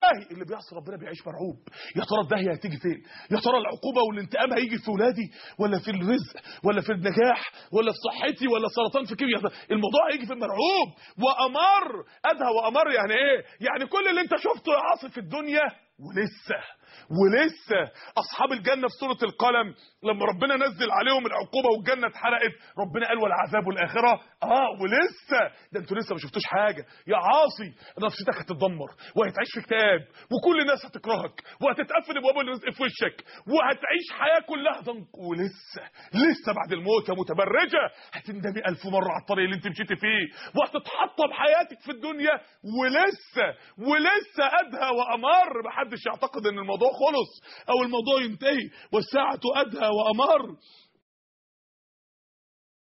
والله اللي بيعصي ربنا بيعيش مرعوب يا ترى الداهيه هتيجي فين يا ترى العقوبه والانتقام هيجي في ولادي ولا في الرزق ولا في النجاح ولا في صحتي ولا سرطان في كيمياء الموضوع هيجي في مرعوب وامر ادهى وامر يعني ايه يعني كل اللي انت شفته يا عاصي في الدنيا ولسه ولسه اصحاب الجنه في سوره القلم لما ربنا نزل عليهم العقوبه والجنه اتحرقت ربنا قال والعذاب الاخره اه ولسه ده انتوا لسه ما شفتوش حاجه يا عاصي نفسيتك هتتدمر وهتعيش في كتاب وكل الناس هتكرهك وهتتقفل ابواب الرزق في وشك وهتعيش حياه كلها ضنك ولسه لسه بعد الموت يا متبرجه هتندمي الف مره على الطريق اللي انت مشيتي فيه وهتتحطم حياتك في الدنيا ولسه ولسه ادهى وامر محدش يعتقد ان الموضوع خلص او الموضوع ينتهي والساعه ادهى وامر